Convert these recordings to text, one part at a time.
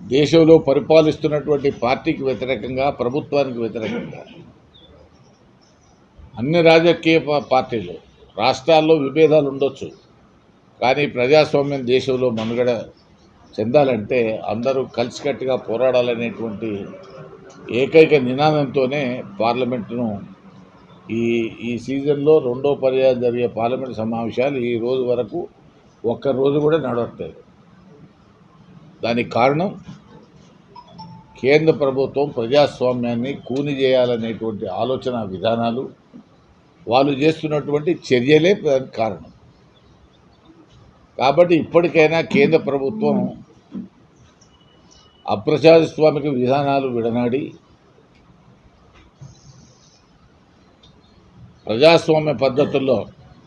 దేశంలో పరిపాలిస్తున్నటువంటి పార్టీకి వ్యతిరేకంగా ప్రభుత్వానికి వ్యతిరేకంగా అన్ని రాజకీయ పా- పార్టీలు రాష్ట్రాల్లో విభేదాలు ఉండొచ్చు కానీ ప్రజాస్వామ్యం దేశంలో మనుగడ చెందాలంటే అందరూ కలిసికట్టుగా పోరాడాలనేటువంటి ఏకైక నినాదంతోనే పార్లమెంటును ఈ ఈ సీజన్లో రెండో పర్యాయం జరిగే పార్లమెంట్ సమావేశాలు ఈ రోజు వరకు ఒక్క రోజు కూడా నడవట్లేదు దానికి కారణం కేంద్ర ప్రభుత్వం ప్రజాస్వామ్యాన్ని కూని చేయాలనేటువంటి ఆలోచన విధానాలు వాళ్ళు చేస్తున్నటువంటి చర్యలే దానికి కారణం కాబట్టి ఇప్పటికైనా కేంద్ర ప్రభుత్వం అప్రజాస్వామిక విధానాలు విడనాడి ప్రజాస్వామ్య పద్ధతుల్లో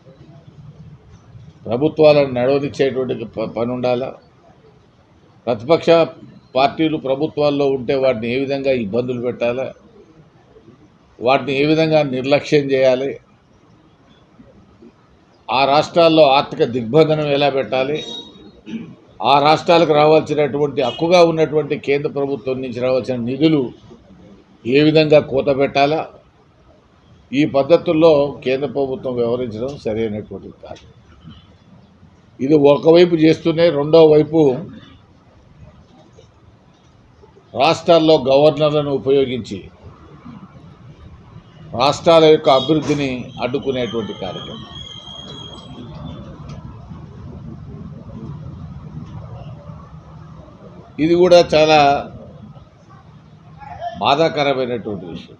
ప్రభుత్వాలను నడవనిచ్చేటువంటి ప- పని ఉండాలా ప్రతిపక్ష పార్టీలు ప్రభుత్వాల్లో ఉంటే వాటిని ఏ విధంగా ఇబ్బందులు పెట్టాలా వాటిని ఏ విధంగా నిర్లక్ష్యం చేయాలి ఆ రాష్ట్రాల్లో ఆర్థిక దిగ్బంధనం ఎలా పెట్టాలి ఆ రాష్ట్రాలకు రావాల్సినటువంటి హక్కుగా ఉన్నటువంటి కేంద్ర ప్రభుత్వం నుంచి రావాల్సిన నిధులు ఏ విధంగా కోత పెట్టాలా ఈ పద్ధతుల్లో కేంద్ర ప్రభుత్వం వ్యవహరించడం సరైనటువంటిది కాదు ఇది ఒకవైపు చేస్తూనే రెండో వైపు రాష్ట్రాల్లో గవర్నర్లను ఉపయోగించి రాష్ట్రాల యొక్క అభివృద్ధిని అడ్డుకునేటువంటి కార్యక్రమం ఇది కూడా చాలా బాధాకరమైనటువంటి విషయం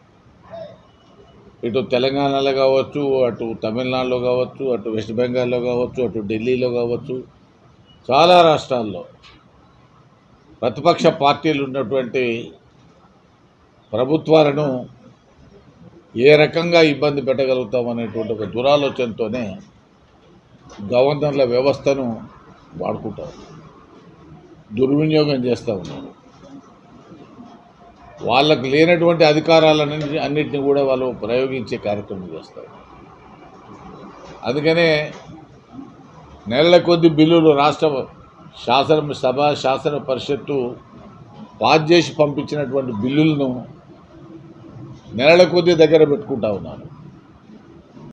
ఇటు తెలంగాణలో కావచ్చు అటు తమిళనాడులో కావచ్చు అటు వెస్ట్ బెంగాల్లో కావచ్చు అటు ఢిల్లీలో కావచ్చు చాలా రాష్ట్రాల్లో ప్రతిపక్ష పార్టీలు ఉన్నటువంటి ప్రభుత్వాలను ఏ రకంగా ఇబ్బంది పెట్టగలుగుతాం అనేటువంటి ఒక దురాలోచనతోనే గవర్నర్ల వ్యవస్థను వాడుకుంటారు దుర్వినియోగం చేస్తూ ఉన్నారు వాళ్ళకు లేనటువంటి అధికారాలన్నింటినీ అన్నింటినీ కూడా వాళ్ళు ప్రయోగించే కార్యక్రమం చేస్తారు అందుకనే నెలల కొద్ది బిల్లులు రాష్ట్ర శాసన సభ శాసన పరిషత్తు పాస్ చేసి పంపించినటువంటి బిల్లులను నెలల కొద్ది దగ్గర పెట్టుకుంటా ఉన్నారు